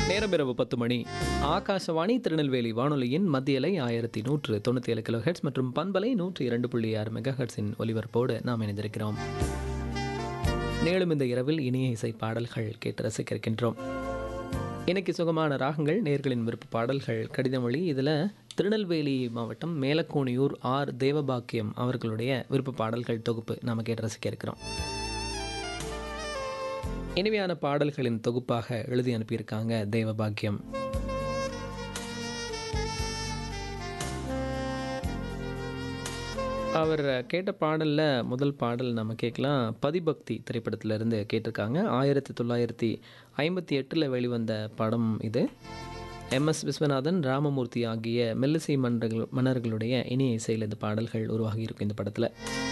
நேரம் இரவு பத்து மணி ஆகாசவாணி திருநெல்வேலி வானொலியின் மத்தியலை ஆயிரத்தி நூற்று தொண்ணூற்றி ஏழு கிலோ ஹெட்ஸ் மற்றும் பண்பலை நூற்றி இரண்டு புள்ளி ஆறு மெகா ஹெட்ஸின் ஒலிபரப்போடு நாம் இணைந்திருக்கிறோம் மேலும் இந்த இரவில் இனிய இசை பாடல்கள் கேட்டு ரசிக்க இருக்கின்றோம் இன்னைக்கு சுகமான ராகங்கள் நேர்களின் விருப்ப பாடல்கள் கடிதமொழி இதில் திருநெல்வேலி மாவட்டம் மேலக்கோணியூர் ஆர் தேவபாக்கியம் அவர்களுடைய விருப்ப பாடல்கள் தொகுப்பு நாம் கேட்டு ரசிக்க இருக்கிறோம் இனிமையான பாடல்களின் தொகுப்பாக எழுதி அனுப்பியிருக்காங்க தேவபாக்கியம் அவர் கேட்ட பாடலில் முதல் பாடல் நம்ம கேட்கலாம் பதிபக்தி திரைப்படத்திலிருந்து கேட்டிருக்காங்க ஆயிரத்தி தொள்ளாயிரத்தி ஐம்பத்தி எட்டில் வெளிவந்த படம் இது எம்எஸ் விஸ்வநாதன் ராமமூர்த்தி ஆகிய மெல்லிசை மன்றங்கள் மன்னர்களுடைய இனிய இசையில் இந்த பாடல்கள் உருவாகி இருக்கும் இந்த படத்தில்